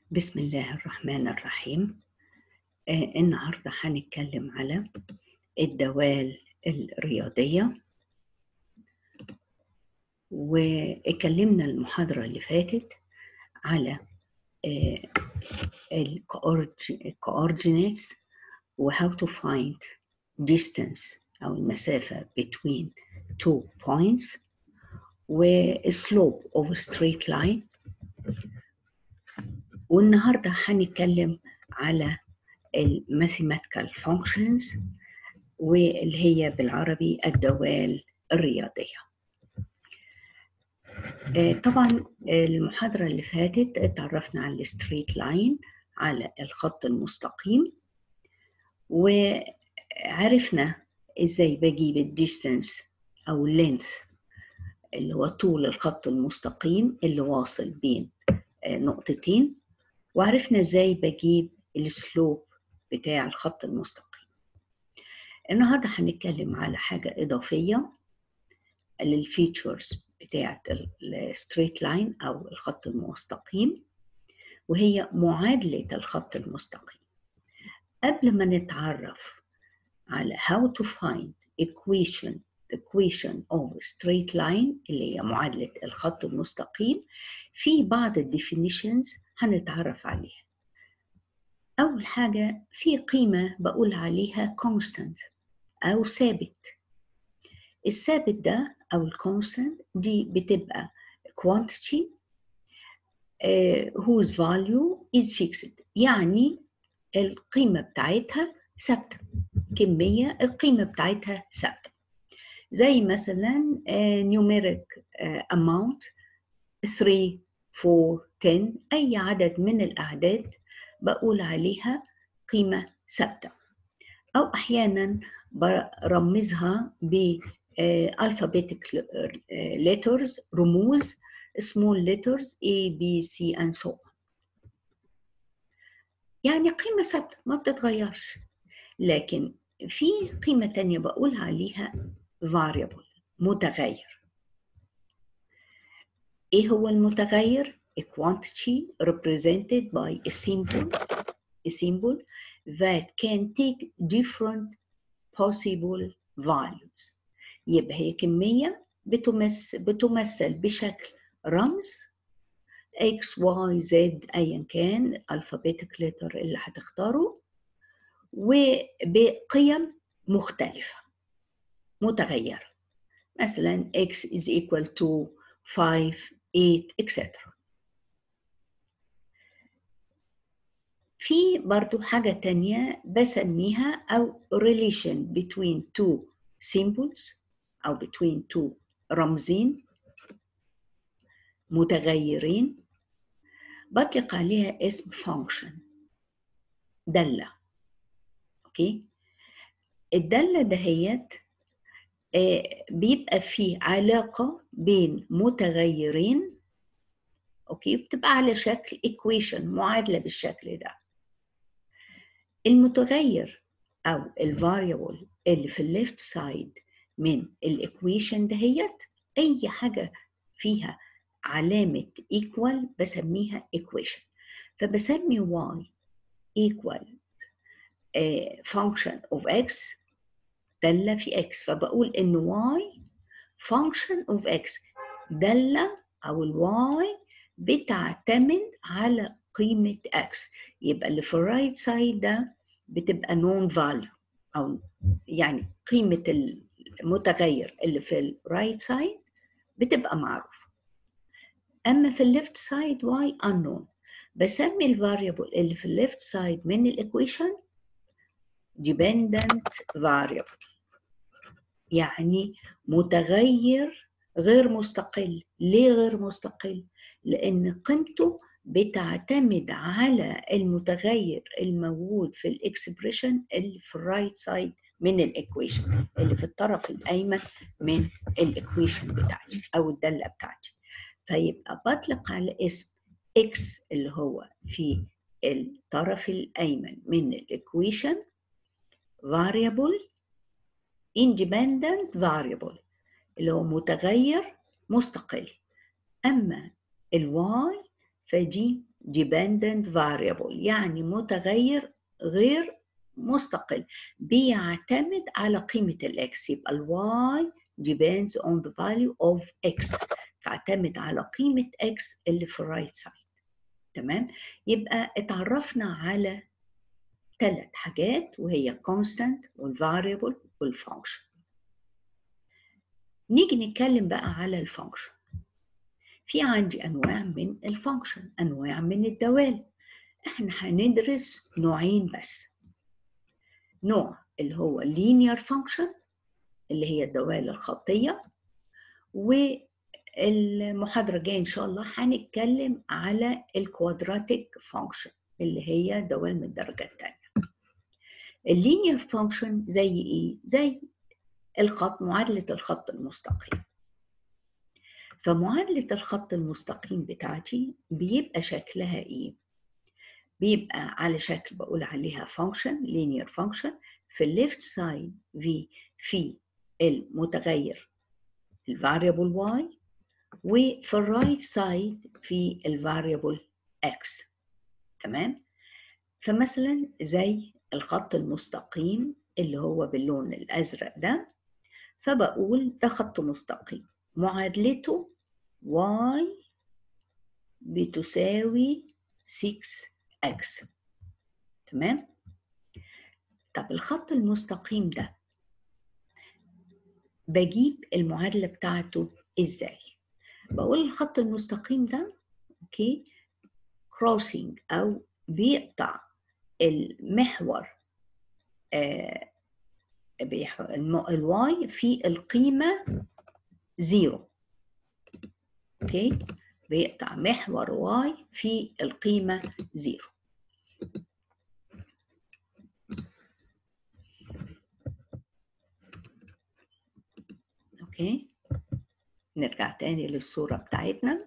بسم الله الرحمن الرحيم آه النهاردة هنتكلم على الدوال الرياضية واتكلمنا المحاضرة اللي فاتت على آه ال coordinates و how to find distance أو المسافة between two points و slope of a straight line والنهارده هنتكلم على الماثيماتيكال فانكشنز واللي هي بالعربي الدوال الرياضيه طبعا المحاضره اللي فاتت اتعرفنا على الستريت لاين على الخط المستقيم وعرفنا ازاي بجيب الديستنس او اللينث اللي هو طول الخط المستقيم اللي واصل بين نقطتين وعرفنا ازاي بجيب السلوب بتاع الخط المستقيم النهارده هنتكلم على حاجه اضافيه للفيتشرز بتاعه الستريت لاين او الخط المستقيم وهي معادله الخط المستقيم قبل ما نتعرف على how to find equation equation of straight line اللي هي معادلة الخط المستقيم في بعض الديفينيشنز هنتعرف عليها أول حاجة في قيمة بقول عليها constant أو ثابت الثابت ده أو الكونستانت دي بتبقى quantity uh, whose value is fixed يعني القيمة بتاعتها ثابتة كمية القيمة بتاعتها ثابتة زي مثلا uh, numeric uh, amount 3 4 10 أي عدد من الأعداد بقول عليها قيمة ثابتة أو أحيانا برمزها ب alphabetic letters رموز small letters A B C and so on يعني قيمة ثابتة ما بتتغيرش لكن في قيمة تانية بقول عليها variable متغير ايه هو المتغير a quantity represented by a symbol a symbol that can take different possible values يبقى هي كمية بتمثل, بتمثل بشكل رمز x y z ايا كان alphabetic letter اللي هتختاره وبقيم مختلفة متغيرة مثلا x is equal to 5 8 etc في برضو حاجة تانية بسميها أو relation between two symbols أو between two رمزين متغيرين بطلق عليها اسم function دالة أوكي الدالة دهيت بيبقى فيه علاقة بين متغيرين أوكي بتبقى على شكل equation معادلة بالشكل ده المتغير أو الفاريبل اللي في الليفت سايد من الايكويشن دهيت أي حاجة فيها علامة equal بسميها equation فبسمي y equal uh, function of x دالة في x فبقول إن y function of x دالة أو الواي بتعتمد على قيمة x يبقى اللي في الرايت سايد ده بتبقى نون فاليو أو يعني قيمة المتغير اللي في الرايت سايد بتبقى معروفة أما في الليفت سايد y unknown بسمي الفاريبل اللي في الليفت سايد من الإيكويشن dependent variable يعني متغير غير مستقل ليه غير مستقل لان قيمته بتعتمد على المتغير الموجود في الاكسبريشن اللي في الرايت سايد من الايكويشن اللي في الطرف الايمن من الايكويشن بتاعتي او الداله بتاعتي فيبقى بطلق على اسم x اللي هو في الطرف الايمن من الايكويشن variable independent variable اللي هو متغير مستقل أما الواي فدي dependent variable يعني متغير غير مستقل بيعتمد على قيمة الإكس يبقى الواي depends on the value of x تعتمد على قيمة x اللي في الرايت سايد تمام يبقى اتعرفنا على ثلاث حاجات وهي constant والvariable والfunction نيجي نتكلم بقى على الفانكشن في عندي انواع من الفانكشن انواع من الدوال احنا هندرس نوعين بس نوع اللي هو linear function اللي هي الدوال الخطية والمحاضرة الجاية إن شاء الله هنتكلم على الكوادراتيك فانكشن اللي هي دوال من الدرجة الثانية اللينير فانكشن زي إيه؟ زي الخط معادلة الخط المستقيم فمعادلة الخط المستقيم بتاعتي بيبقى شكلها إيه؟ بيبقى على شكل بقول عليها فانكشن linear function في الليفت سايد في في المتغير الفاريبل y وفي الرايت سايد في الفاريبل x تمام فمثلا زي الخط المستقيم اللي هو باللون الازرق ده فبقول ده خط مستقيم معادلته y بتساوي 6x تمام طب الخط المستقيم ده بجيب المعادلة بتاعته ازاي بقول الخط المستقيم ده اوكي كروسنج او بيقطع المحور آه الواي في القيمة زيرو اوكي بيقطع محور واي في القيمة زيرو اوكي نرجع تاني للصورة بتاعتنا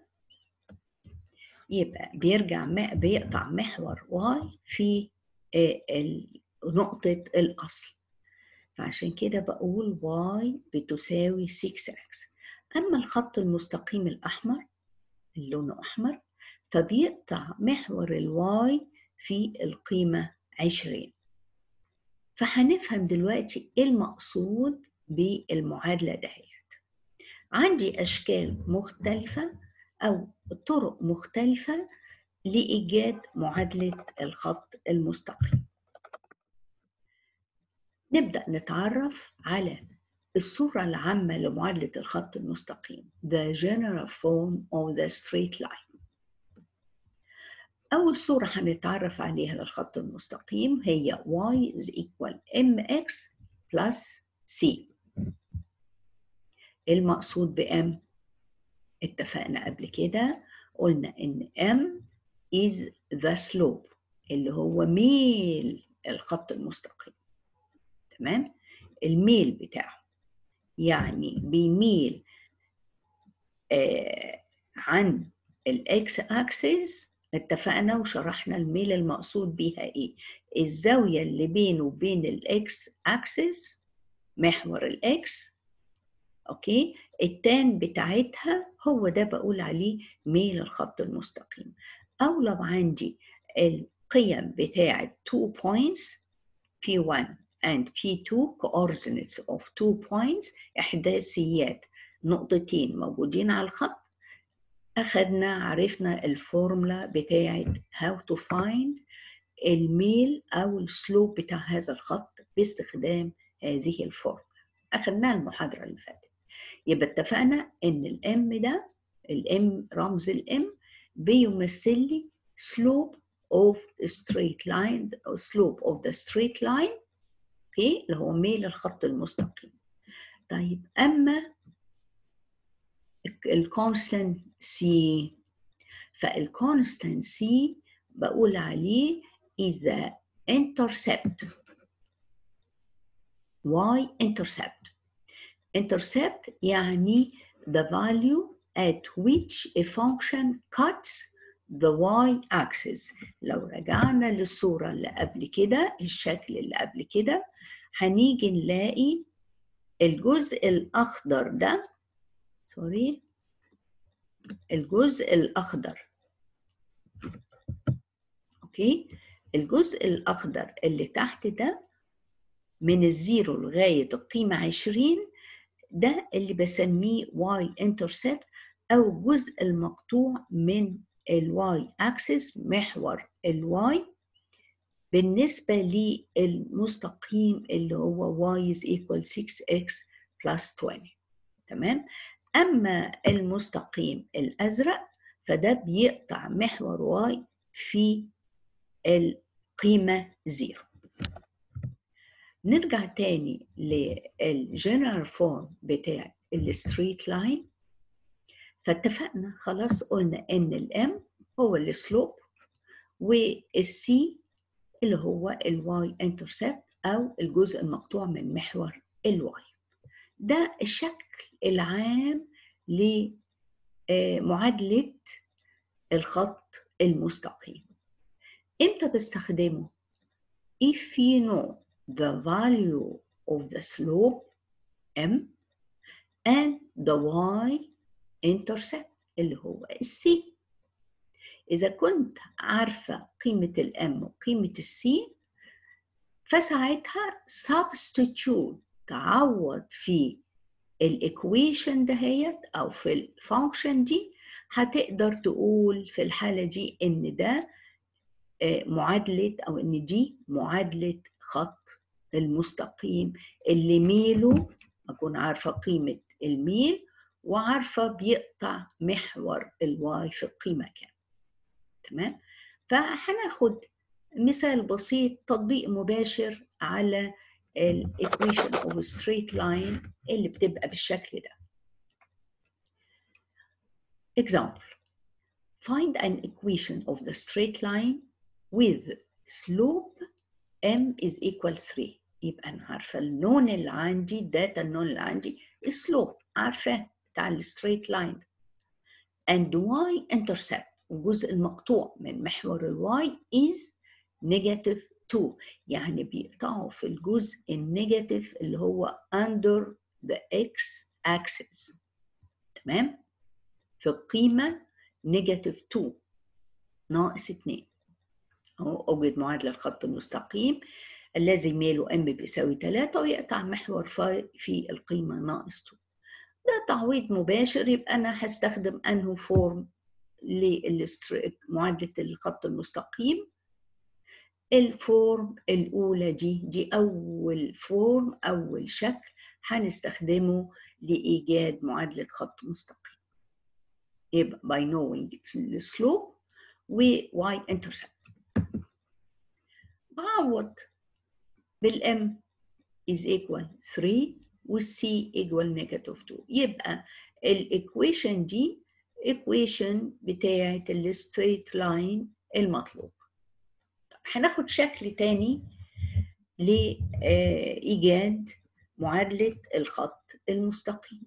يبقى بيرجع بيقطع محور واي في نقطة الأصل فعشان كده بقول واي بتساوي 6x أما الخط المستقيم الأحمر اللي لونه أحمر فبيقطع محور الواي في القيمة 20 فهنفهم دلوقتي إيه المقصود بالمعادلة دهيت عندي أشكال مختلفة أو طرق مختلفة لإيجاد معادلة الخط المستقيم نبدأ نتعرف على الصورة العامة لمعادلة الخط المستقيم the general form of the straight line أول صورة هنتعرف عليها للخط المستقيم هي y is equal mx plus c المقصود بm اتفقنا قبل كده قلنا إن m is the slope اللي هو ميل الخط المستقيم تمام الميل بتاعه يعني بيميل آه عن الاكس اكسس اتفقنا وشرحنا الميل المقصود بيها ايه الزاوية اللي بينه وبين الاكس اكسس محور الاكس اوكي التان بتاعتها هو ده بقول عليه ميل الخط المستقيم او لو عندي القيم بتاعة two points P1 and P2 coordinates of two points إحداثيات نقطتين موجودين على الخط أخدنا عرفنا الفورمولا بتاعة how to find الميل أو السلوب بتاع هذا الخط باستخدام هذه الفورمولا أخدناها المحاضرة اللي فاتت يبقى اتفقنا إن الام ده الام رمز الام بيمثل لي slope of a straight line أو slope of the straight line اوكي اللي هو ميل الخط المستقيم طيب اما الكونستانت سي فالكونستانت سي بقول عليه is the intercept y intercept intercept يعني the value at which a function cuts the y-axis لو رجعنا للصورة اللي قبل كده الشكل اللي قبل كده هنيجي نلاقي الجزء الأخضر ده سوري الجزء الأخضر اوكي الجزء الاخضر اللي تحت ده من الزيرو لغايه القيمه 20 ده اللي بسميه واي انترسبت او الجزء المقطوع من الواي اكسس محور الواي بالنسبه للمستقيم اللي هو y is equal 6x plus 20 تمام اما المستقيم الازرق فده بيقطع محور y في القيمه زيرو نرجع تاني للجنرال فورم بتاع الستريت لاين فاتفقنا خلاص قلنا ان الام هو السلوب والسي اللي هو الواي انترسبت او الجزء المقطوع من محور الواي ده الشكل العام لمعادله الخط المستقيم امتى بستخدمه if you know the value of the slope m and the y intercept اللي هو السي إذا كنت عارفة قيمة الام وقيمة السي فساعتها substitute تعوض في الايكويشن دهيت او في الفانكشن دي هتقدر تقول في الحالة دي ان ده معادلة او ان دي معادلة خط المستقيم اللي ميله اكون عارفة قيمة الميل وعارفة بيقطع محور الواي في القيمة كام تمام فهناخد مثال بسيط تطبيق مباشر على الايكويشن اوف ستريت لاين اللي بتبقى بالشكل ده example find an equation of the straight line with slope m is equal 3 يبقى انا عارفه النون اللي عندي الداتا النون اللي عندي سلوب عارفاه بتاع الستريت لاين and y intercept الجزء المقطوع من محور الواي is negative 2 يعني بيقطعوا في الجزء النيجاتيف اللي هو under the x axis تمام في القيمة نيجاتيف 2 ناقص 2 اهو اوجد معادلة الخط المستقيم الذي ميله m بيساوي 3 ويقطع محور فاي في القيمة ناقص 2 ده تعويض مباشر يبقى أنا هستخدم أنه فورم لمعادلة الخط المستقيم الفورم الأولى دي دي أول فورم أول شكل هنستخدمه لإيجاد معادلة خط مستقيم يبقى by knowing the slope و y intercept بعوض بالm is equal 3 والc equal negative 2 يبقى الايكويشن دي ايكويشن بتاعة الستريت لاين المطلوب هناخد شكل تاني لإيجاد معادلة الخط المستقيم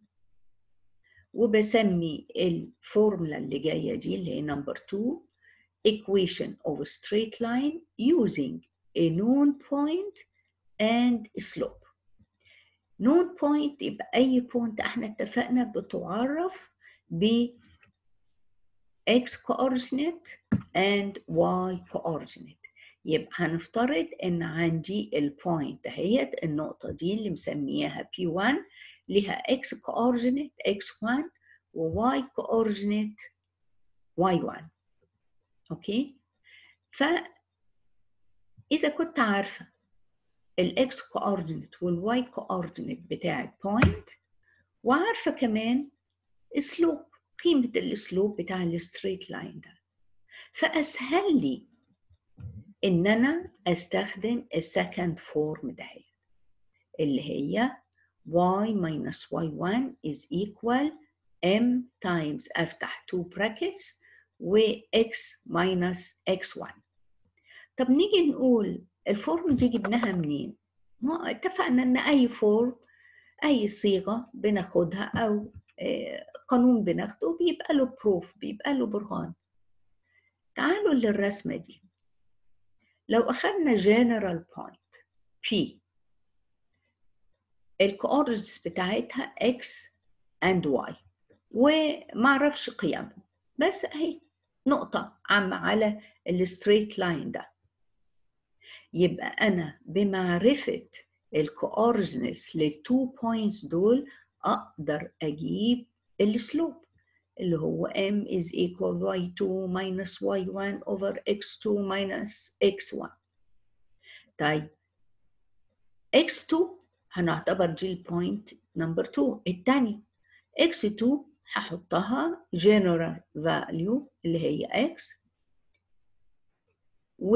وبسمي الفورمولا اللي جاية دي اللي هي نمبر 2 equation of a straight line using a known point and slope known point يبقى أي بوينت احنا اتفقنا بتعرف ب x coordinate and y coordinate يبقى هنفترض ان عندي البوينت دهيت النقطه دي اللي مسمياها P1 لها x coordinate x1 و y coordinate y1 اوكي ف اذا كنت عارفه الاكس coordinate والواي coordinate بتاع البوينت وعارفه كمان اسلوب قيمه الاسلوب بتاع الستريت لاين ده فاسهل لي ان انا استخدم السكند فورم ده اللي هي y minus y1 is equal m times افتح 2 brackets و x minus x1 طب نيجي نقول الفورم دي جبناها منين؟ ما اتفقنا ان اي فورم اي صيغه بناخدها او قانون بناخده بيبقى له بروف بيبقى له برهان تعالوا للرسمه دي لو أخذنا general point P الكوردينتس بتاعتها X and Y ومعرفش قيمهم بس أهي نقطة عم على الستريت لاين ده يبقى انا بمعرفه الكوردينتس للتو بوينتس دول اقدر اجيب السلوب اللي هو m is equal y2 minus y1 over x2 minus x1 طيب x2 هنعتبر دي البوينت نمبر 2 الثاني x2 هحطها general value اللي هي x و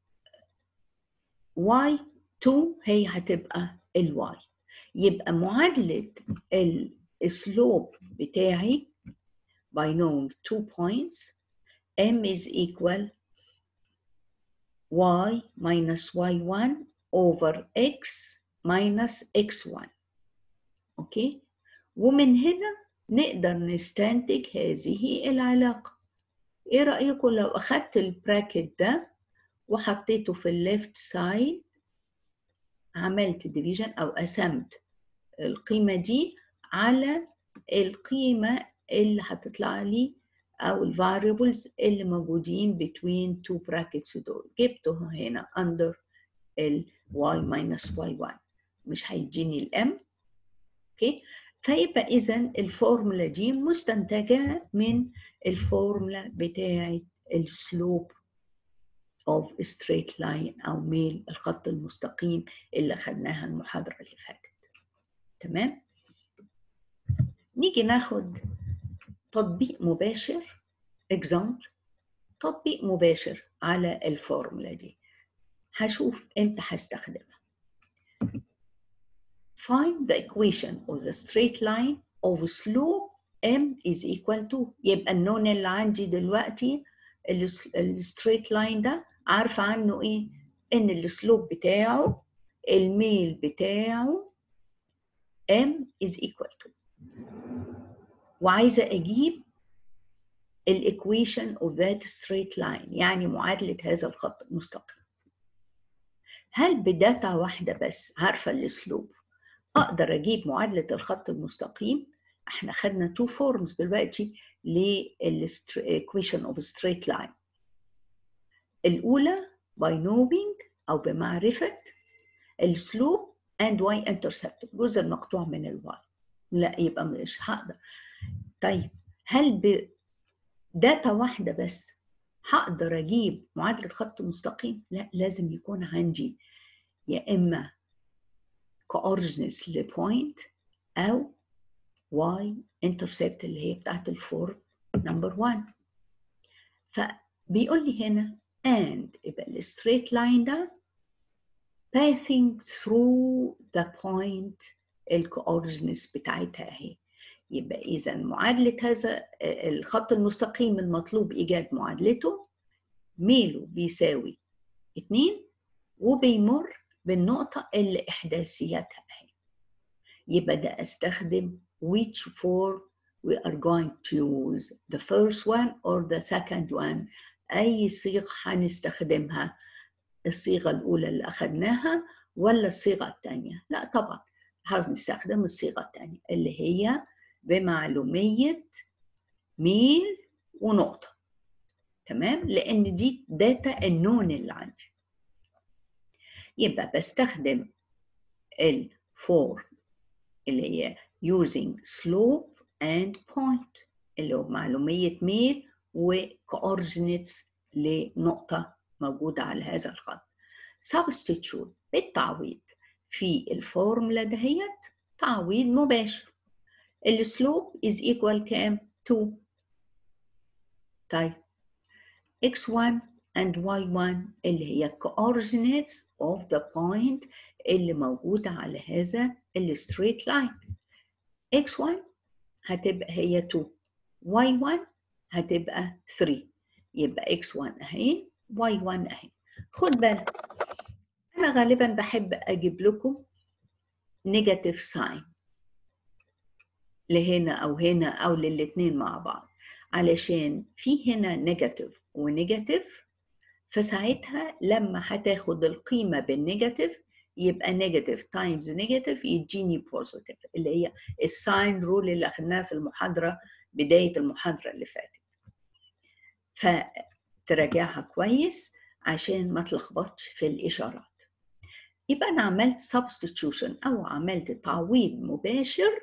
y2 هي هتبقى الواي يبقى معادلة السلوب بتاعي by knowing two points m is equal y minus y1 over x minus x1 اوكي ومن هنا نقدر نستنتج هذه العلاقة ايه رأيكم لو اخدت البراكت ده وحطيته في الليفت سايد عملت ديفيجن او قسمت القيمة دي على القيمة اللي هتطلع لي او الفاريبلز اللي موجودين between two brackets دول جبته هنا under ال y minus y1 مش هيديني الام اوكي فيبقى اذا الفورمولا دي مستنتجه من الفورمولا بتاعه السلوب of a straight line او ميل الخط المستقيم اللي خدناها المحاضره اللي فاتت تمام نيجي ناخد تطبيق مباشر example تطبيق مباشر على الفورمولا دي هشوف امتى هستخدمها find the equation of the straight line of slope m is equal to يبقى النون اللي عندي دلوقتي الستريت لاين ده عارفه عنه ايه ان السلوب بتاعه الميل بتاعه m is equal to وعايزه اجيب الايكويشن of that straight line يعني معادله هذا الخط المستقيم هل بداتا واحده بس عارفه الاسلوب اقدر اجيب معادله الخط المستقيم احنا خدنا تو فورمز دلوقتي للايكويشن اوف ستريت لاين الاولى by knowing او بمعرفه السلوب and y intercept الجزء المقطوع من الواي لا يبقى مش هقدر طيب هل بداتا واحده بس هقدر اجيب معادله خط مستقيم لا لازم يكون عندي يا اما coordinates لبوينت او y intercept اللي هي بتاعت الفور نمبر 1 فبيقول لي هنا and يبقى الستريت لاين ده passing through the point الكوردينتس بتاعتها اهي يبقى اذا معادله هذا الخط المستقيم المطلوب ايجاد معادلته ميله بيساوي 2 وبيمر بالنقطه اللي احداثياتها اهي يبقى ده استخدم which for we are going to use the first one or the second one أي صيغة هنستخدمها الصيغة الأولى اللي أخدناها ولا الصيغة الثانية لا طبعا هنستخدم الصيغة الثانية اللي هي بمعلومية ميل ونقطة تمام لأن دي داتا النون اللي عندي يبقى بستخدم الفور اللي هي using slope and point اللي هو معلومية ميل وكوردينيتس لنقطة موجودة على هذا الخط substitute بالتعويض في الفورمولا دهيت تعويض مباشر السلوب is equal كام 2 طيب x1 and y1 اللي هي coordinates of the point اللي موجودة على هذا الستريت لاين x1 هتبقى هي 2 y1 هتبقى 3 يبقى x1 اهي y1 اهي خد بالك انا غالبا بحب اجيب لكم نيجاتيف ساين لهنا او هنا او للاثنين مع بعض علشان في هنا نيجاتيف ونيجاتيف فساعتها لما هتاخد القيمه بالنيجاتيف يبقى نيجاتيف تايمز نيجاتيف يديني بوزيتيف اللي هي الساين رول اللي اخدناها في المحاضره بدايه المحاضره اللي فاتت ف تراجعها كويس عشان ما تلخبطش في الإشارات يبقى أنا عملت substitution أو عملت تعويض مباشر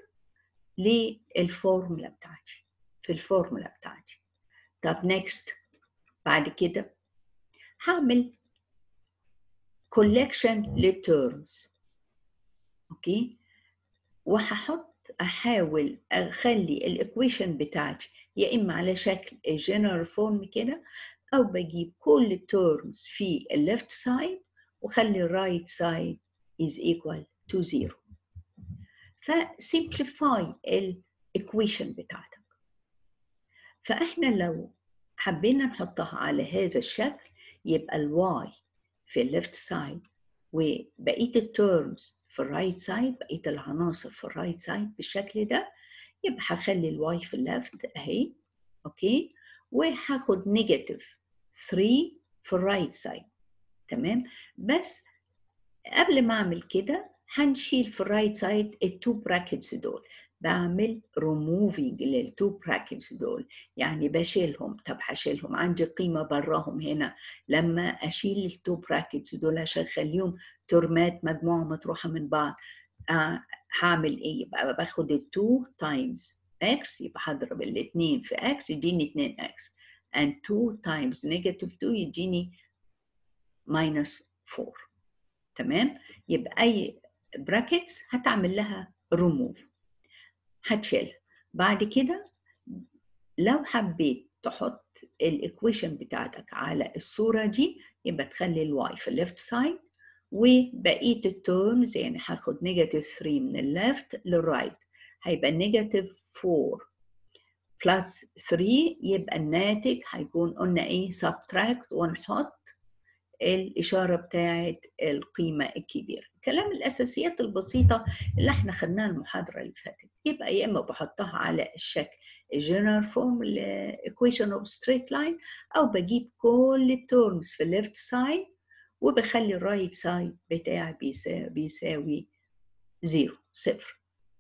للفورمولا بتاعتي في الفورمولا بتاعتي طب next بعد كده هعمل collection للتيرمز اوكي وهحط احاول اخلي الايكويشن بتاعتي يا اما على شكل جنرال فورم كده او بجيب كل التيرمز في الليفت سايد وخلي الرايت سايد is equal to zero فسيمبليفاي الايكويشن بتاعتك فاحنا لو حبينا نحطها على هذا الشكل يبقى الواي في الليفت سايد وبقيه التيرمز في الرايت سايد بقيه العناصر في الرايت سايد بالشكل ده يبقى هخلي الواي في الليفت اهي اوكي وهاخد نيجاتيف 3 في الرايت سايد تمام بس قبل ما اعمل كده هنشيل في الرايت سايد التو براكتس دول بعمل ريموفينج للتو براكتس دول يعني بشيلهم طب هشيلهم عندي قيمه براهم هنا لما اشيل التو براكتس دول عشان اخليهم ترمات مجموعه مطروحه من بعض آه هعمل ايه يبقى باخد التو تايمز اكس يبقى هضرب الاثنين في اكس يديني 2 اكس and 2 times negative 2 يديني minus 4 تمام يبقى اي براكتس هتعمل لها ريموف هتشيلها بعد كده لو حبيت تحط الايكويشن بتاعتك على الصوره دي يبقى تخلي الواي في الليفت سايد وبقيه التيرمز يعني هاخد نيجاتيف 3 من الليفت للرايت هيبقى نيجاتيف 4 بلس 3 يبقى الناتج هيكون قلنا ايه سبتراكت ونحط الإشارة بتاعت القيمة الكبيرة كلام الأساسيات البسيطة اللي احنا خدناها المحاضرة اللي فاتت يبقى يا إما بحطها على الشكل الجنرال فورم equation of straight line أو بجيب كل التورمز في الليفت سايد وبخلي الرايت سايد بتاعي بيساوي, بيساوي زيرو صفر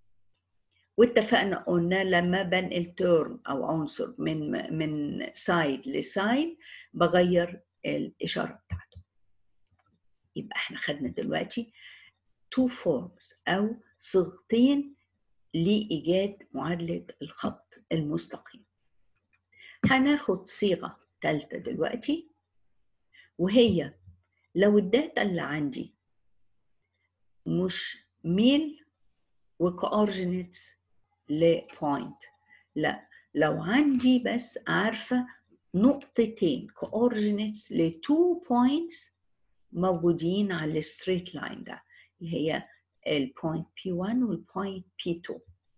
واتفقنا قلنا لما بنقل تورم أو عنصر من من سايد لسايد بغير الإشارة بتاعته يبقى احنا خدنا دلوقتي two forms أو صيغتين لإيجاد معادلة الخط المستقيم هناخد صيغة ثالثة دلوقتي وهي لو الداتا اللي عندي مش ميل وكوردينيتس لبوينت لا لو عندي بس عارفة نقطتين coordinates ل two points موجودين على الستريت لاين ده اللي هي البوينت P1 والبوينت P2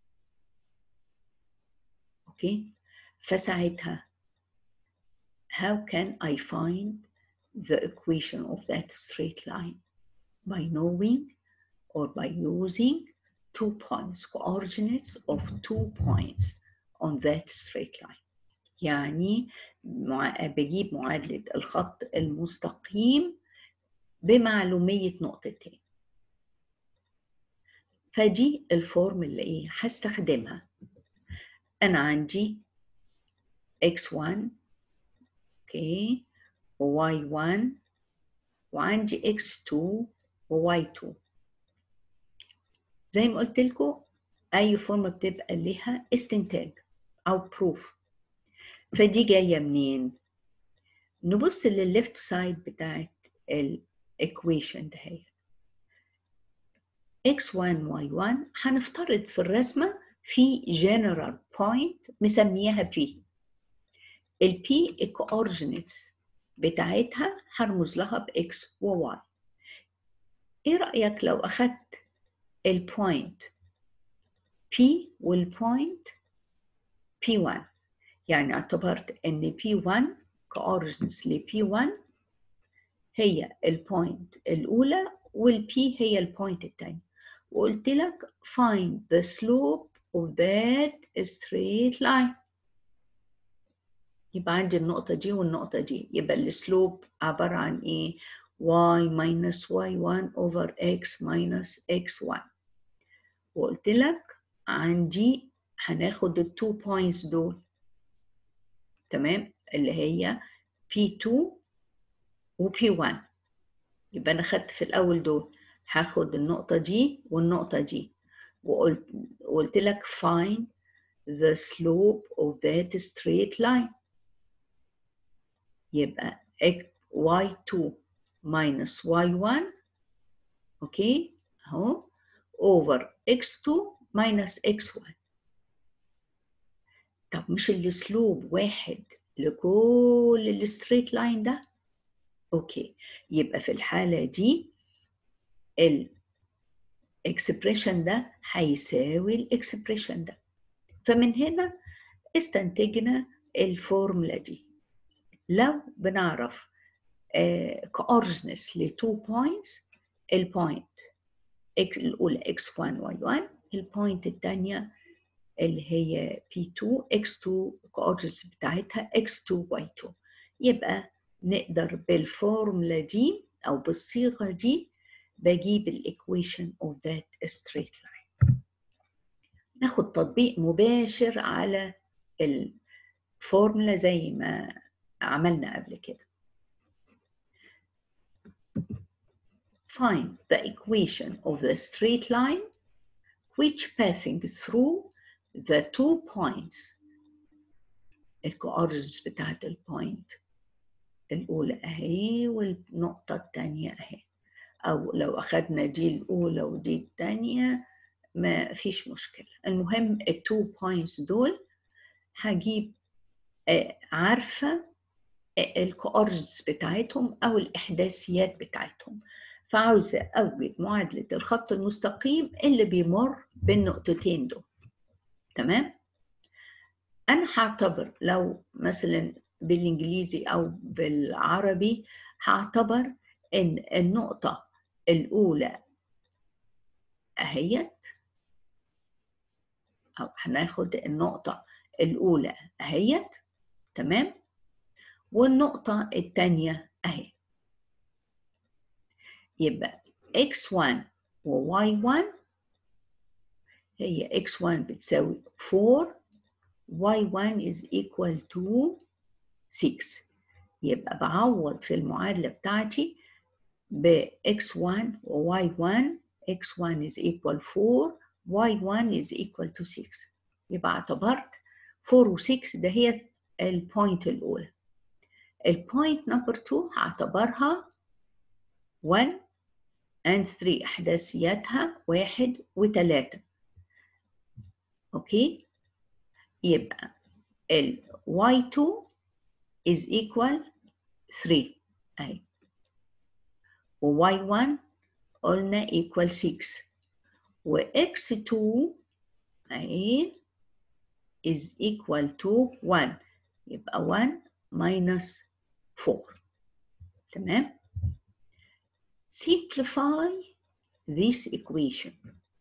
اوكي فساعتها how can I find the equation of that straight line by knowing or by using two points coordinates of two points on that straight line يعني بجيب معادلة الخط المستقيم بمعلومية نقطتين فدي الفورم اللي ايه هستخدمها انا عندي x1 اوكي y1 وعندي x2 y2 زي ما قلت لكم اي فورم بتبقى لها استنتاج او بروف فدي جايه منين نبص للليفت سايد بتاعت الايكويشن ده هي x1 y1 هنفترض في الرسمه في general point مسميها p ال p الكوردينيتس بتاعتها هرمز لها ب x و y ايه رايك لو اخدت البوينت p والبوينت p1 يعني اعتبرت ان P1 coordinates ل P1 هي البوينت الأولى والبي هي البوينت الثانية وقلت لك find the slope of that straight line يبقى عندي النقطة دي والنقطة دي يبقى السلوب عبارة عن ايه y minus y1 over x minus x1 وقلت لك عندي هناخد التو بوينتس دول تمام اللي هي P2 و P1 يبقى أنا خدت في الأول دول هاخد النقطة دي والنقطة دي وقلت قلت لك find the slope of that straight line يبقى y2 minus y1 اوكي اهو over x2 minus x1 طب مش السلوب واحد لكل الستريت لاين ده اوكي يبقى في الحالة دي الاكسبريشن ده هيساوي الاكسبريشن ده فمن هنا استنتجنا الفورمولا دي لو بنعرف كأورجنس لتو بوينتس البوينت الأولى x1 y1 البوينت الثانية اللي هي P2 X2 كأورجنس بتاعتها X2 Y2 يبقى نقدر بالفورمولا دي أو بالصيغة دي بجيب الإيكويشن of that straight line ناخد تطبيق مباشر على الفورمولا زي ما عملنا قبل كده find the equation of the straight line which passing through the two points الكوردينتس بتاعت البوينت الأولى أهي والنقطة الثانية أهي أو لو أخدنا دي الأولى ودي الثانية ما فيش مشكلة المهم التو بوينتس دول هجيب عارفة الكوردينتس بتاعتهم أو الإحداثيات بتاعتهم فعاوزة أوجد معادلة الخط المستقيم اللي بيمر بالنقطتين دول تمام أنا هعتبر لو مثلا بالإنجليزي أو بالعربي هعتبر إن النقطة الأولى أهيت أو هناخد النقطة الأولى أهيت تمام والنقطة الثانية أهي يبقى x1 و y1 هي x1 بتساوي 4 y1 is equal to 6 يبقى بعوض في المعادلة بتاعتي ب x1 و y1 x1 is equal 4 y1 is equal to 6 يبقى اعتبرت 4 و 6 ده هي البوينت الأولى البوينت نمبر 2 هعتبرها 1 and 3 أحداثياتها واحد وتلاتة أوكي يبقى ال y2 is equal 3 أهي و y1 قلنا equal 6 و x2 أهي is equal to 1 يبقى 1 minus 4 تمام simplify this equation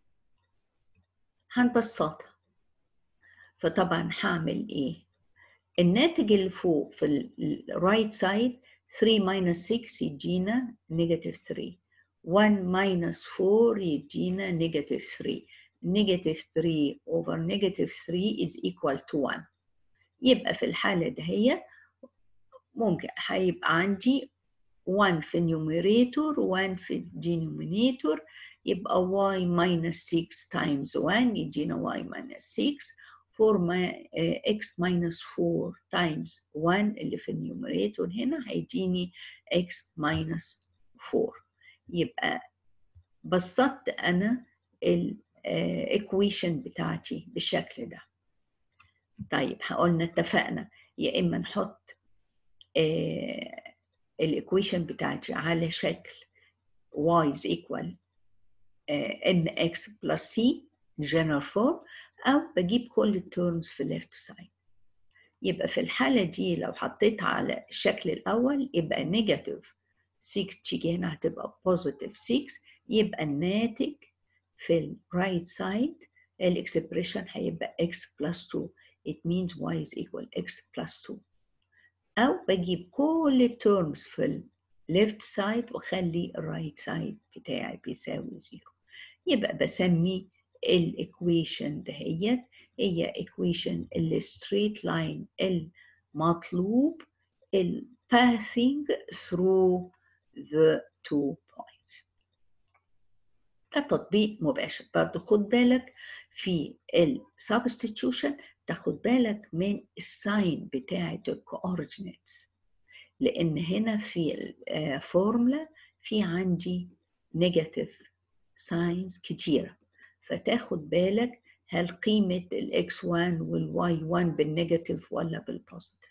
هنبسطها فطبعا هعمل ايه الناتج اللي فوق في الرايت سايد 3 minus 6 يدينا negative 3 1 minus 4 يدينا negative 3 negative 3 over negative 3 is equal to 1 يبقى في الحالة دهيت ممكن هيبقى عندي 1 في النيوميريتور 1 في الدينومينيتور يبقى y minus 6 times 1 يدينا y minus 6 4 my, uh, x minus 4 times 1 اللي في النيوميريتور هنا هيديني x minus 4 يبقى بسطت أنا الايكويشن بتاعتي بالشكل ده طيب قلنا اتفقنا يا إما نحط uh, الايكويشن بتاعتي على شكل y is equal uh, nx plus c general form أو بجيب كل التيرمز في الليفت سايد يبقى في الحالة دي لو حطيتها على الشكل الأول يبقى نيجاتيف 6 تيجي هنا هتبقى بوزيتيف 6 يبقى الناتج في الرايت سايد الاكسبريشن هيبقى x plus 2 it means y is equal x plus 2 أو بجيب كل التيرمز في الليفت سايد واخلي الرايت سايد بتاعي بيساوي زيرو يبقى بسمي الايكويشن دهيت هي ايكويشن الستريت لاين المطلوب passing through the two points ده تطبيق مباشر برضه خد بالك في ال substitution تاخد بالك من الساين بتاعة الكوردينيتس لأن هنا في الفورمولا في عندي نيجاتيف ساينز كتيرة فتاخد بالك هل قيمة ال x1 وال y1 بالنيجاتيف ولا بالبوزيتيف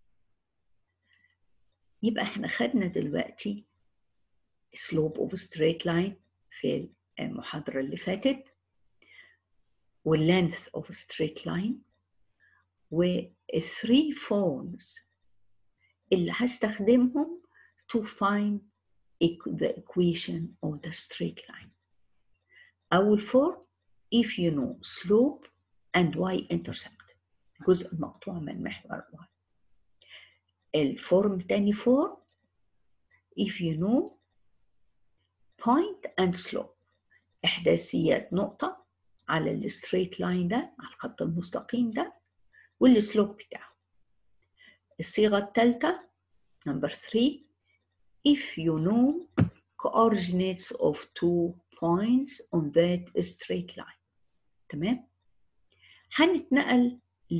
يبقى احنا خدنا دلوقتي slope of a straight line في المحاضرة اللي فاتت وال length of a straight line و three forms اللي هستخدمهم to find the equation of the straight line أول form if you know slope and y-intercept الجزء المقطوع من محور y الفورم تاني form if you know point and slope إحداثيات نقطة على الستريت لاين ده على الخط المستقيم ده والسلوب بتاعه الصيغة الثالثة number three if you know coordinates of two points on that straight line تمام هنتنقل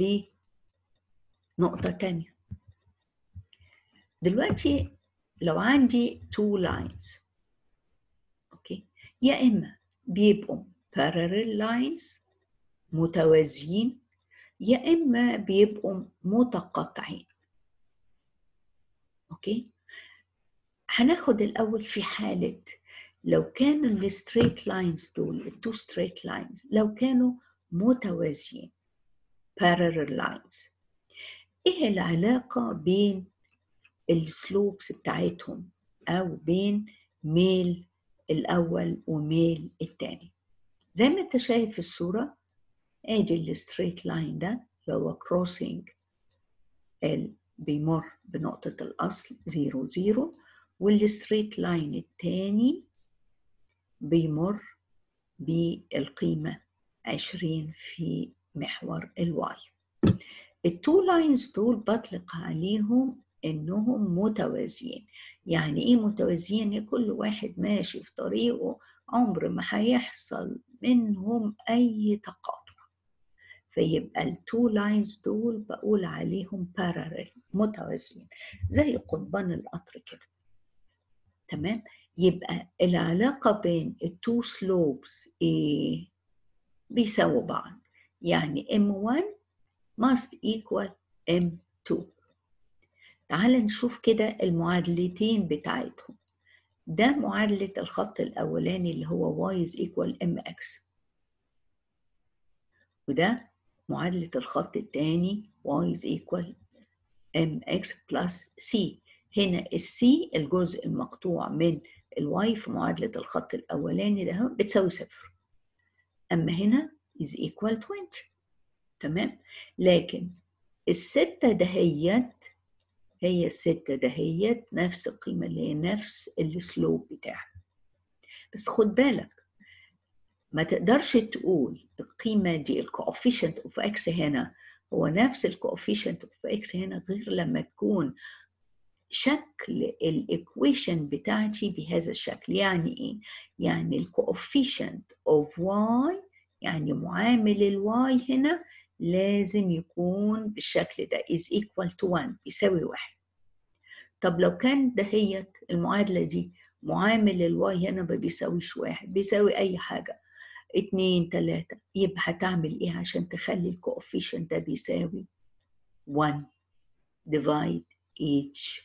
لنقطة تانية دلوقتي لو عندي two lines اوكي يا اما بيبقوا parallel lines متوازيين يا اما بيبقوا متقاطعين اوكي هناخد الاول في حاله لو كانوا الستريت لاينز دول التو ستريت لاينز لو كانوا متوازيين parallel lines ايه العلاقه بين السلوبس بتاعتهم او بين ميل الاول وميل التاني زي ما انت شايف في الصوره ادي الستريت لاين ده اللي هو كروسنج بيمر بنقطة الأصل زيرو زيرو والستريت لاين التاني بيمر بالقيمة عشرين في محور الواي التو لاينز دول بطلق عليهم انهم متوازيين يعني ايه متوازيين كل واحد ماشي في طريقه عمر ما هيحصل منهم اي تقاطع فيبقى التو لاينز دول بقول عليهم بارالل متوازيين زي قضبان القطر كده تمام يبقى العلاقة بين التو سلوبس ايه بيساووا بعض يعني M1 must equal M2 تعال نشوف كده المعادلتين بتاعتهم ده معادلة الخط الأولاني اللي هو y is equal mx وده معادلة الخط الثاني y is equal mx plus c هنا السي الجزء المقطوع من الواي في معادلة الخط الأولاني ده بتساوي صفر أما هنا is equal 20 تمام لكن الستة دهيت هي الستة دهيت نفس القيمة اللي هي نفس السلوب بتاعها بس خد بالك ما تقدرش تقول القيمة دي الكوفيشنت اوف اكس هنا هو نفس الكوفيشنت اوف اكس هنا غير لما تكون شكل الايكويشن بتاعتي بهذا الشكل يعني ايه يعني الكوفيشنت اوف واي يعني معامل الواي هنا لازم يكون بالشكل ده is equal to 1 بيساوي واحد طب لو كان دهيت المعادلة دي معامل الواي هنا ما بيساويش واحد بيساوي أي حاجة اتنين تلاتة يبقى هتعمل ايه عشان تخلي الكوفيشن ده بيساوي 1 divide each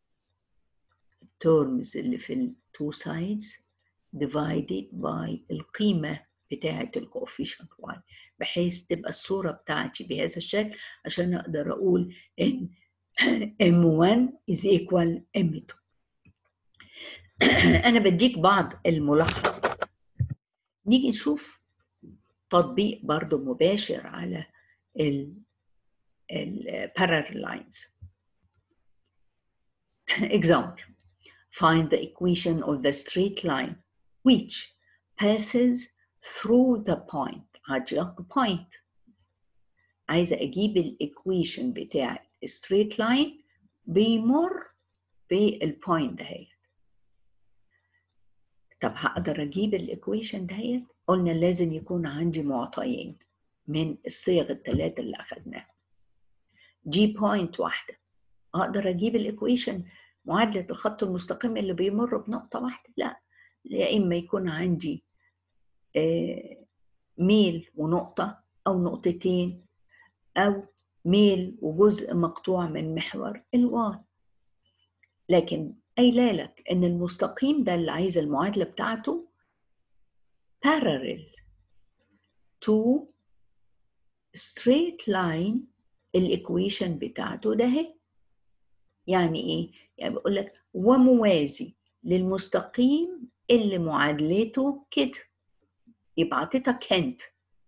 terms اللي في ال two sides divided by القيمة بتاعة الكوفيشنت y بحيث تبقى الصورة بتاعتي بهذا الشكل عشان أقدر أقول إن M1 is equal M2 أنا بديك بعض الملاحظات نيجي نشوف تطبيق برضو مباشر على ال ال parallel lines example find the equation of the straight line which passes through the point هجيب point عايزة أجيب الإيكويشن بتاع straight line بيمر بالبوينت دهيت طب هقدر اجيب الايكويشن دهيت قلنا لازم يكون عندي معطيين من الصيغ الثلاثه اللي اخذناها جي بوينت واحده اقدر اجيب الايكويشن معادله الخط المستقيم اللي بيمر بنقطه واحده لا يا اما يكون عندي ميل ونقطه او نقطتين او ميل وجزء مقطوع من محور الواي لكن قايله لك ان المستقيم ده اللي عايز المعادله بتاعته parallel to straight line الايكويشن بتاعته ده اهي يعني ايه يعني بيقول لك وموازي للمستقيم اللي معادلته كده يبقى عطيتك هنت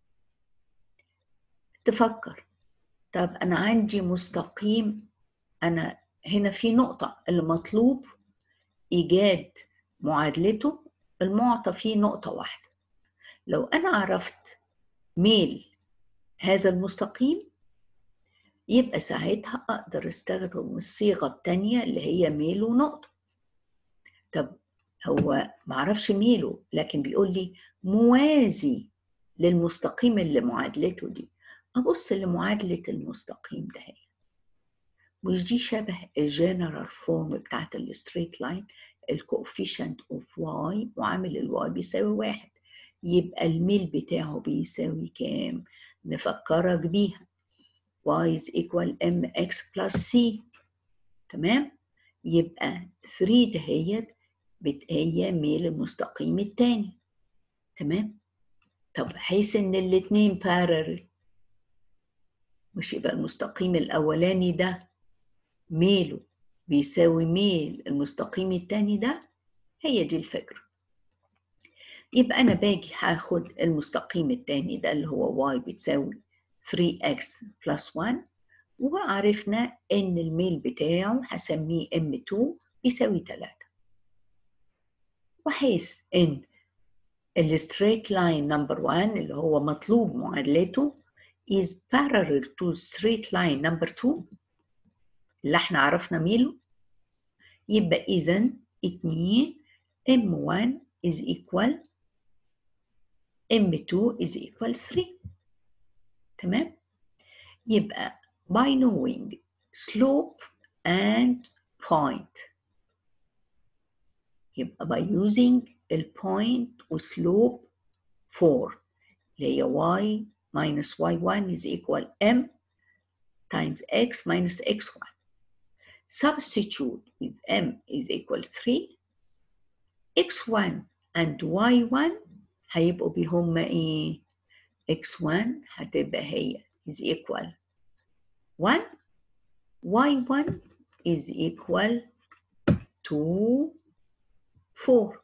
تفكر طب انا عندي مستقيم انا هنا في نقطة اللي مطلوب إيجاد معادلته المعطى فيه نقطة واحدة لو أنا عرفت ميل هذا المستقيم يبقى ساعتها أقدر أستخدم الصيغة التانية اللي هي ميل ونقطة طب هو معرفش ميله لكن بيقول لي موازي للمستقيم اللي معادلته دي أبص لمعادلة المستقيم ده هي. مش دي شبه الجنرال فورم بتاعت الستريت لاين الكوفيشنت اوف واي وعامل الواي بيساوي واحد يبقى الميل بتاعه بيساوي كام نفكرك بيها y is equal mx plus c تمام يبقى 3 دهيت هي ميل المستقيم التاني تمام طب حيث ان الاتنين parallel مش يبقى المستقيم الاولاني ده ميله بيساوي ميل المستقيم التاني ده هي دي الفكرة يبقى أنا باجي هاخد المستقيم التاني ده اللي هو y بتساوي 3x plus 1 وعرفنا إن الميل بتاعه هسميه m2 بيساوي 3 وحيث إن الستريت لاين نمبر 1 اللي هو مطلوب معادلته is parallel to straight line number 2 اللي احنا عرفنا ميله يبقى إذا 2 M1 is equal M2 is equal 3 تمام يبقى by knowing slope and point يبقى by using البوينت وسلوب 4 اللي هي y minus y1 is equal m times x minus x1 substitute with m is equal 3 x1 and y1 هيبقوا بهما ايه x1 هتبقى هي is equal 1 y1 is equal to 4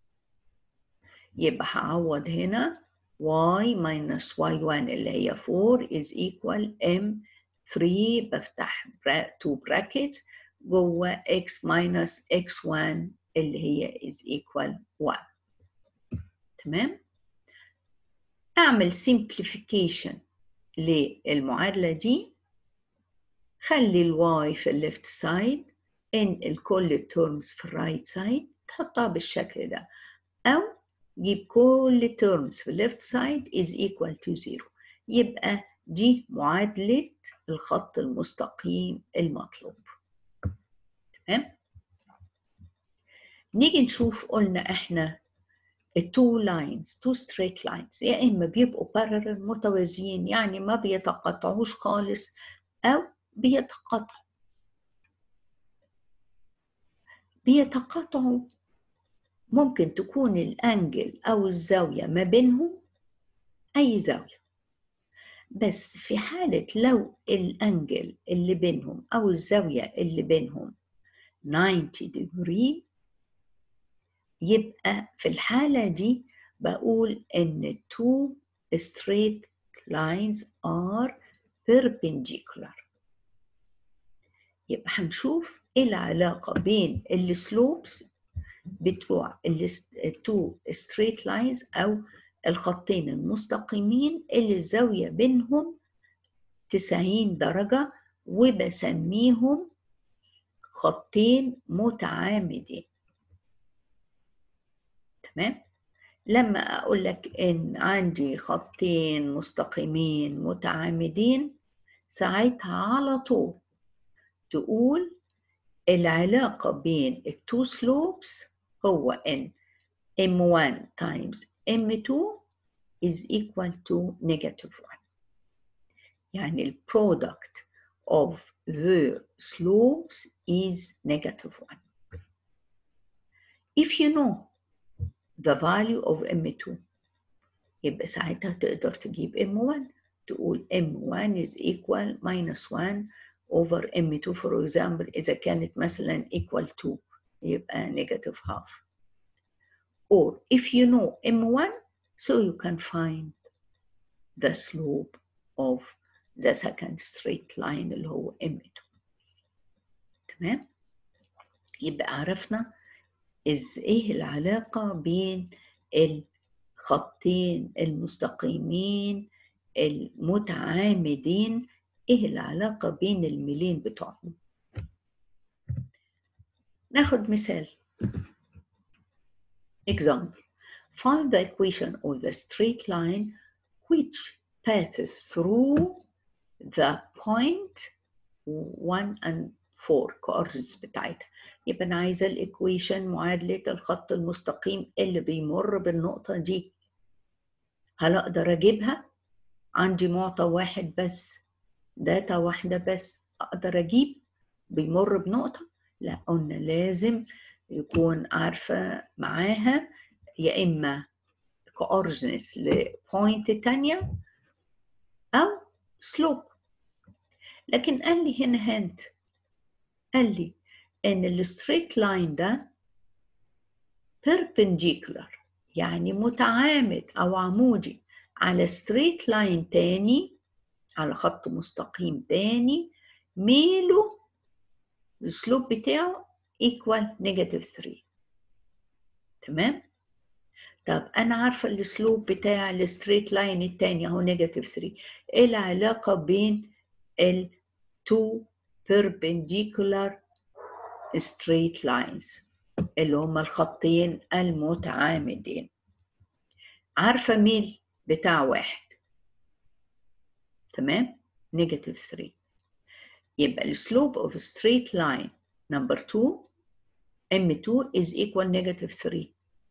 يبقى هعوض هنا y minus y1 اللي هي 4 is equal m 3 بفتح 2 brackets جوه x minus x1 اللي هي is equal 1 تمام اعمل simplification للمعادلة دي خلي الواي في الليفت سايد انقل كل الترمز في الرايت سايد تحطها بالشكل ده او جيب كل الترمز في الليفت سايد is equal to 0 يبقى دي معادلة الخط المستقيم المطلوب تمام نيجي نشوف قلنا احنا التو لاينز تو ستريت لاينز يا اما بيبقوا بارلل متوازيين يعني ما بيتقاطعوش خالص او بيتقاطعوا بيتقاطعوا ممكن تكون الانجل او الزاويه ما بينهم اي زاويه بس في حاله لو الانجل اللي بينهم او الزاويه اللي بينهم 90 degree يبقى في الحالة دي بقول إن two straight lines are perpendicular يبقى هنشوف إيه العلاقة بين السلوبس بتوع التو straight lines أو الخطين المستقيمين اللي الزاوية بينهم 90 درجة وبسميهم خطين متعامدين تمام لما اقول لك ان عندي خطين مستقيمين متعامدين ساعتها على طول تقول العلاقة بين التو slopes هو ان m1 times m2 is equal to negative 1 يعني ال product of the slopes is negative 1 if you know the value of m2 يبقى ساعتها تقدر تجيب m1 تقول m1 is equal minus 1 over m2 for example إذا كانت مثلا equal to يبقى negative half or if you know m1 so you can find the slope of the second straight line اللي هو m2 تمام يبقى عرفنا إز ايه العلاقة بين الخطين المستقيمين المتعامدين ايه العلاقة بين الميلين بتوعهم ناخد مثال example find the equation of the straight line which passes through the point 1 and 4 coordinates بتاعتها يبقى انا عايزه الايكويشن معادله الخط المستقيم اللي بيمر بالنقطه دي هل اقدر اجيبها عندي معطى واحد بس داتا واحده بس اقدر اجيب بيمر بنقطه لا قلنا لازم يكون عارفه معاها يا اما coordinates لبوينت تانية او سلوب لكن قال لي هنا هانت قال لي ان الستريت لاين ده perpendicular يعني متعامد او عمودي على ستريت لاين تاني على خط مستقيم تاني ميله السلوب بتاعه equal negative 3 تمام طب انا عارفه السلوب بتاع الستريت لاين التاني اهو نيجاتيف 3 ايه العلاقه بين ال two perpendicular straight lines اللي هما الخطين المتعامدين عارفة ميل بتاع واحد تمام نيجاتيف 3 يبقى السلوب of straight line number 2 m2 is equal negative 3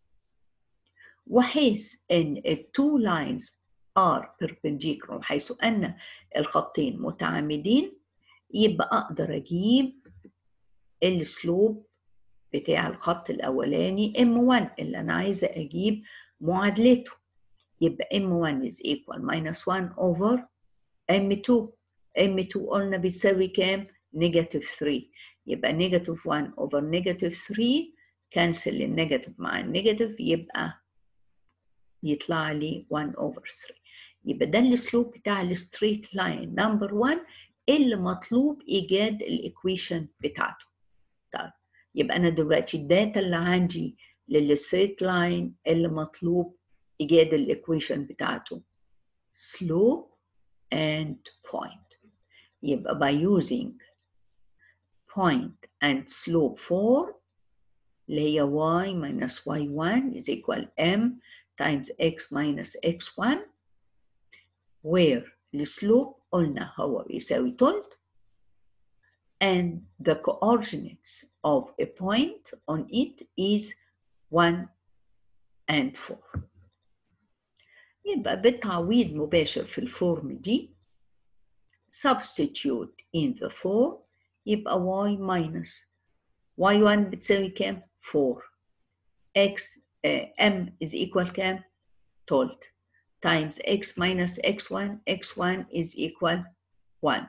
وحيث ان ال two lines are perpendicular حيث ان الخطين متعامدين يبقى اقدر اجيب السلوب بتاع الخط الاولاني m1 اللي انا عايزه اجيب معادلته يبقى m1 is equal minus 1 over m2 m2 قلنا بتساوي كام؟ نيجاتيف 3 يبقى نيجاتيف 1 over نيجاتيف 3 كانسل النيجاتيف مع النيجاتيف يبقى يطلع لي 1 over 3 يبقى ده السلوب بتاع الستريت لاين نمبر 1 اللي مطلوب ايجاد الايكويشن بتاعته طيب يبقى انا دلوقتي الداتا اللي عندي للستريت لاين اللي مطلوب ايجاد الايكويشن بتاعته slope and point يبقى by using point and slope 4 اللي هي y minus y1 is equal m times x minus x1 where the slope قلنا هو بيساوي تلت and the coordinates of a point on it is 1 and 4 يبقى بالتعويض مباشر في الفورم دي substitute in the form يبقى y minus y1 بتساوي كام؟ 4 x uh, m is equal كام؟ تلت times x minus x1 x1 is equal 1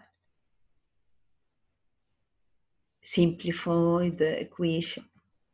simplify the equation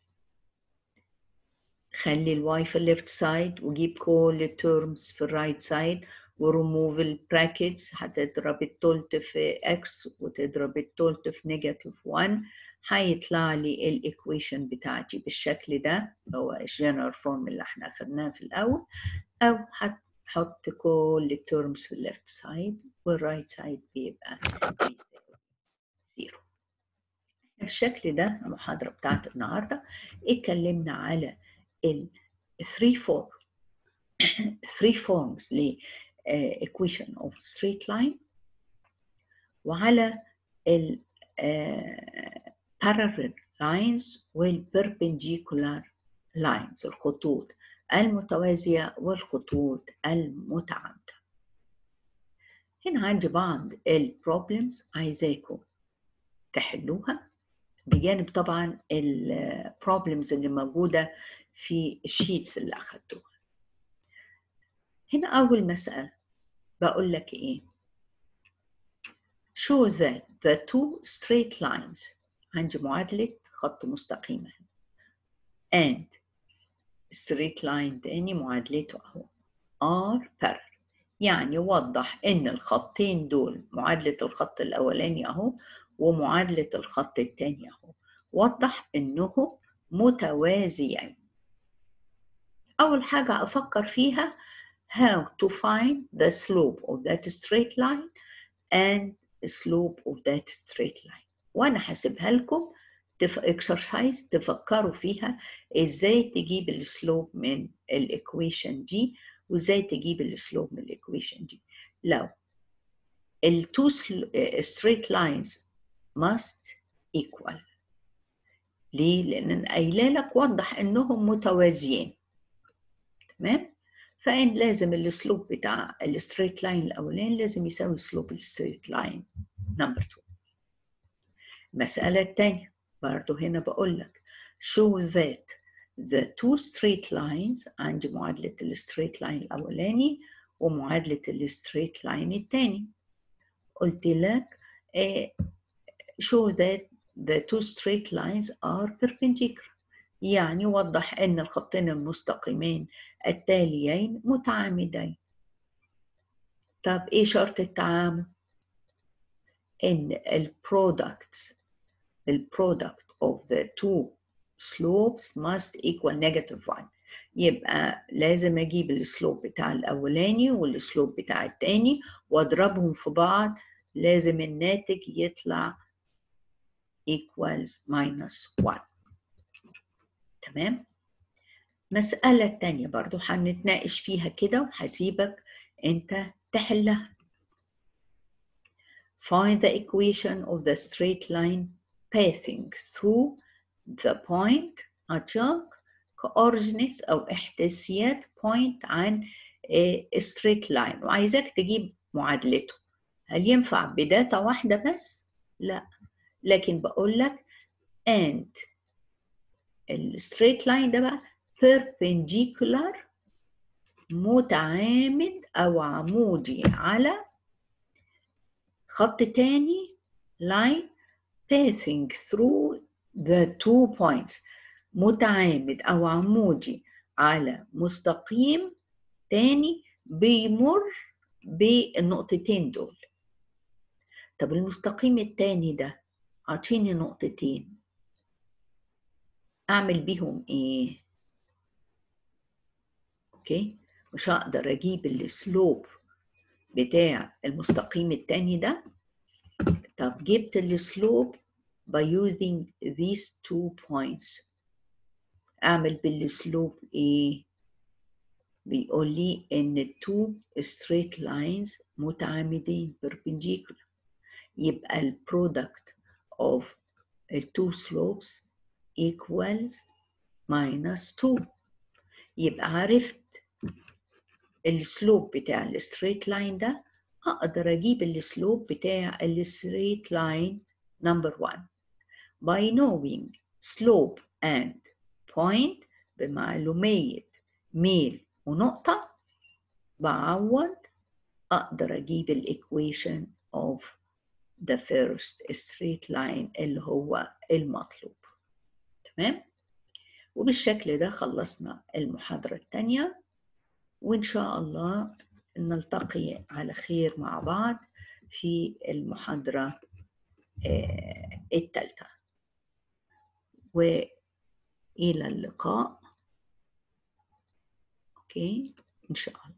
خلي الواي في الليفت سايد وجيب كل الترمز في الرايت سايد وريموف البراكتس هتضرب التلت في x وتضرب التلت في نيجاتيف 1 هيطلع لي الايكويشن بتاعتي بالشكل ده هو الجنرال فورم اللي احنا اخدناه في الاول او هتحط كل الترمز في الليفت سايد والرايت سايد بيبقى زيرو فبالشكل ده المحاضرة بتاعت النهاردة اتكلمنا على ال 3 4 3 forms ل uh, equation of straight line وعلى ال uh, parallel lines وال perpendicular lines الخطوط المتوازية والخطوط المتعامدة هنا عندي بعض البروبلمز عايزاكم تحلوها بجانب طبعا البروبلمز اللي موجودة في الشيتس اللي أخدتوها هنا أول مسألة بقول لك إيه show that the two straight lines عندي معادلة خط مستقيم and straight line تاني معادلته أهو are parallel يعني وضح إن الخطين دول معادلة الخط الأولاني أهو ومعادلة الخط التاني أهو وضح إنهم متوازيين أول حاجة أفكر فيها how to find the slope of that straight line and the slope of that straight line وأنا حاسبها لكم تف... exercise تفكروا فيها إزاي تجيب السلوب من الإكويشن دي وإزاي تجيب السلوب من الإكويشن دي لو ال two straight lines must equal ليه؟ لأن قايلة لك وضح إنهم متوازيين تمام؟ فإن لازم السلوب بتاع الستريت لاين الأولاني لازم يساوي سلوب الستريت لاين نمبر 2 المسألة الثانية برضو هنا بقول لك show that the two straight lines عندي معادلة الستريت لاين الأولاني ومعادلة الستريت لاين الثاني قلت لك uh, show that the two straight lines are perpendicular يعني وضح أن الخطين المستقيمين التاليين متعامدين طب إيه شرط التعامد؟ إن البرودكت البرودكت of the two slopes must equal negative 1 يبقى لازم أجيب السلوب بتاع الأولاني والسلوب بتاع التاني وأضربهم في بعض لازم الناتج يطلع equals minus 1 تمام مسألة تانية برضو هنتناقش فيها كده وهسيبك انت تحلها find the equation of the straight line passing through the point adjunct coordinates أو إحداثيات point عن straight line وعايزاك تجيب معادلته هل ينفع بداتا واحدة بس؟ لا لكن بقول لك and الستريت لاين ده بقى perpendicular متعامد أو عمودي على خط تاني line passing through the two points متعامد أو عمودي على مستقيم تاني بيمر بالنقطتين دول طب المستقيم التاني ده عطيني نقطتين اعمل بيهم ايه اوكي مش هقدر اجيب السلوب بتاع المستقيم التاني ده طب جبت السلوب by using these two points اعمل بالسلوب ايه بيقول لي ان two straight lines متعامدين perpendicular يبقى البرودكت of the two slopes equals minus 2 يبقى عرفت السلوب بتاع الستريت لاين ده اقدر اجيب السلوب بتاع الستريت لاين نمبر 1 by knowing slope and point بمعلومية ميل ونقطة بعوض أقدر أجيب الإيكويشن of the first straight line اللي هو المطلوب تمام وبالشكل ده خلصنا المحاضرة الثانية وإن شاء الله نلتقي على خير مع بعض في المحاضرة الثالثة وإلى اللقاء أوكي إن شاء الله